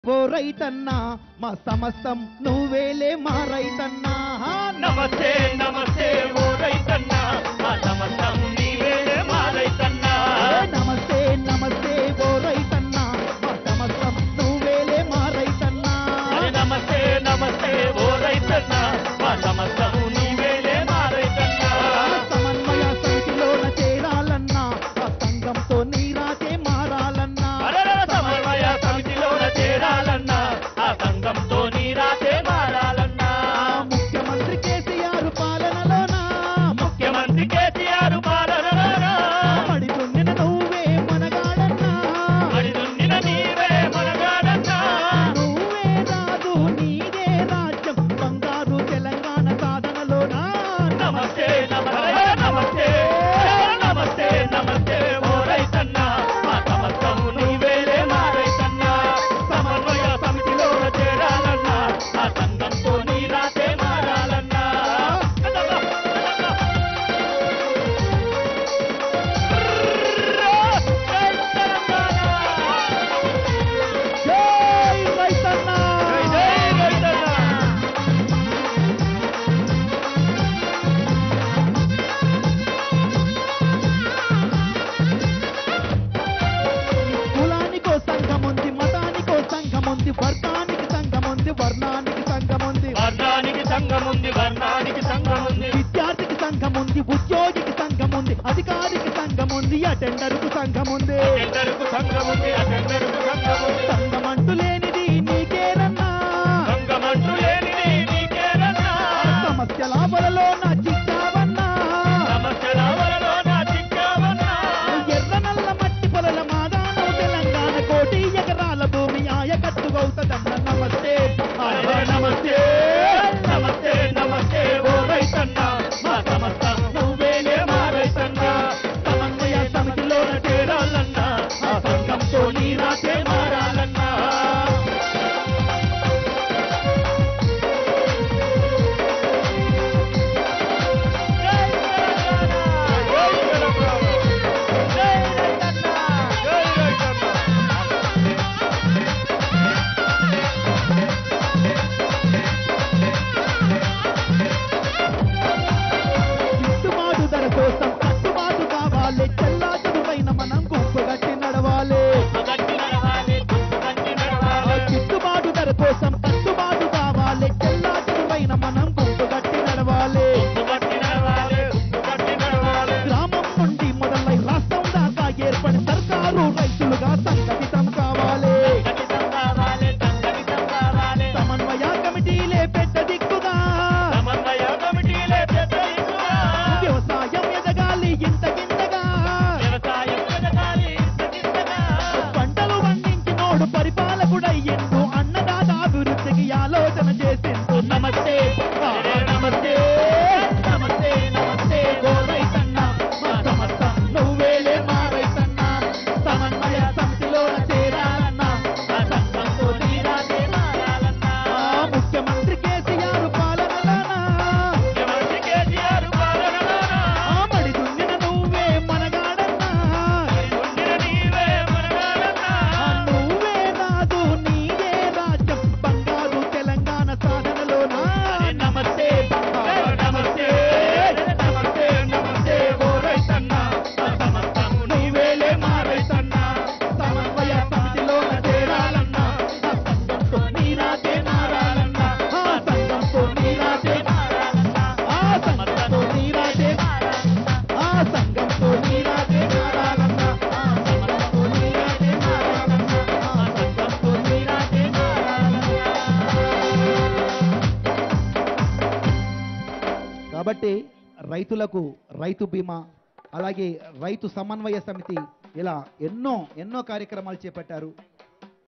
ఓ రైతన్నా మా సమస్తం నువ్వేలే మా రైతన్నా నమస్తే నమస్తే ఓ రైతన్న మా సమస్తం నీవేలే మా రైతన్న ఏ నమస్తే నమస్తే ఓ రైతన్నా మా సమస్తం నువ్వేలే మా రైతన్నా అరే నమస్తే నమస్తే ఓ రైతన్న మా సమస్తం నీవేలే మా రైతన్న సమన్వయ సమితిలోన చేరాలన్నా ఆ సంఘంతో నీరాకే మారాలన్నా అరర సమన్వయ సమితిలోన చేరాలన్నా ఆ సంఘంతో నీ రాతే మారాలన్నా ఆ ముఖ్యమంత్రి కేసీఆర్ పాలనలోనా ముఖ్యమంత్రి కేసీఆర్ పాలనలోనా మడి దున్నిన నువ్వే మనగాడన్నా మరి దున్నిన నీవే మనగాడన్నా నువ్వే రాదు నీదే రాజ్యం బంగారు తెలంగాణ సాధనలోనా నమస్తే నమస్తే నమస్తే నమస్తే నమస్తే ఓ రైతన్న మా సమస్తం నీవేలే మా రైతన్న సమన్వయ సమితిలో చేరాలన్నా ఆ సంఘంతో నీ రాతే మారాలన్నా జై రైతన్నా జై జై రైతన్న కులానికో సంఘం ఉంది మతానికో సంఘం ఉంది వర్గానికి సంఘం ఉంది వర్ణానికి సంఘం ఉంది వర్ణానికి సంఘముంది వర్ణానికి సంఘముంది విద్యార్థికి సంఘం ఉంది ఉద్యోగికి సంఘం ఉంది అధికారికి సంఘం ఉంది అటెండర్కు సంఘం ఉంది అటెండర్కు సంఘముంది అటెండర్కు సంఘముంది సంఘం అంటూ లేనిది నీకేనన్నా సంఘమంటూ లేనిది నీకేనన్నా సమస్యల వలలో నా చిక్కావన్నా సమస్యల వలలో నా చిక్కావన్నా ఎర్ర నల్ల మట్టి పొలల మాదానం తెలంగాణ కోటి ఎకరాల భూమి ఆయకట్టుగవుతుందన్న నమస్తే అరే నమస్తే నమస్తే నమస్తే ఓ రైతన్న మా సమస్త నువ్వేలే మా రైతన్న సమన్వయ సమితిలోన చేరాలన్నా ఆ సంఘంతో నీ రాతే మారాలన్నా జై తెలంగాణ! జై రైతన్న! జై రైతన్న! గిట్టుబాటు ధర కోసం కట్టుబాటు కావాలి చెల్లాచెదురైన మనం గుంపుగట్టి నడవాలి గట్టి నడవాలి, గట్టి నడవాలి. గిట్టుబాటు ధర కోసం కట్టుబాటు కావాలి చెల్లాచెదురైన మనం గుంపుగట్టి నడవాలి గట్టి నడవాలి, గట్టి నడవాలి. గ్రామం నుండి మొదలై రాష్ట్రం దాకా ఏర్పడి సర్కారు రైతులుగా సంఘటితం కావాలి సంఘటితం కావాలి, సంఘటితం కావాలి. సమన్వయ కమిటీలే పెద్ద దిక్కుగా సమన్వయ కమిటీలే పెద్ద దిక్కుగా. వ్యవసాయం ఎదగాలి ఇంతకింతగా వ్యవసాయం ఎదగాలి, ఇంతకింతగా. పంటలు పండించినోడు పరిపాలకుడయ్యిండు అన్నదాత అభివృద్ధికి ఆలోచన చేసిండు నమస్తే అరే నమస్తే, నమస్తే, నమస్తే, ఓ రైతన్న. మా సమస్త నువ్వేలే మా రైతన్న సమన్వయ సమితిలోన చేరాలన్నా ఆ సంఘంతో నీరాతే మారాలన్నా. ఆ ముఖ్యమంత్రి కేసీఆర్ పాలనలోనా ముఖ్యమంత్రి కేసీఆర్ పాలనలోన ఆ మడి దున్నిన నువ్వే మనగాడన్నా ఉండిన నీవే మనగాడన్నా. ఆ నువ్వే రాదు నీదే రాజ్యం బంగారు తెలంగాణ సాధనలోనా అరే నమస్తే నమస్తే నమస్తే నమస్తే ఓ రైతన్న ఆ సమస్తం నీవేలే మా రైతన్న సమన్వయ సమితిలోన చేరాలన్నా ఆ సంఘంతో నీరాజే మారాలన్నా ఆ సంఘంతో నీరాజే మారాలన్నా ఆ సంఘంతో నీరాజే ఆ సంఘంతో నీరాజే మారాలన్నా ఆ సంఘంతో నీరాజే మారాలన్నా ఆ సంఘంతో నీరాజే కాబట్టి రైతులకు రైతు బీమా అలాగే రైతు సమన్వయ సమితి ఇలా ఎన్నో ఎన్నో కార్యక్రమాలు చేపట్టారు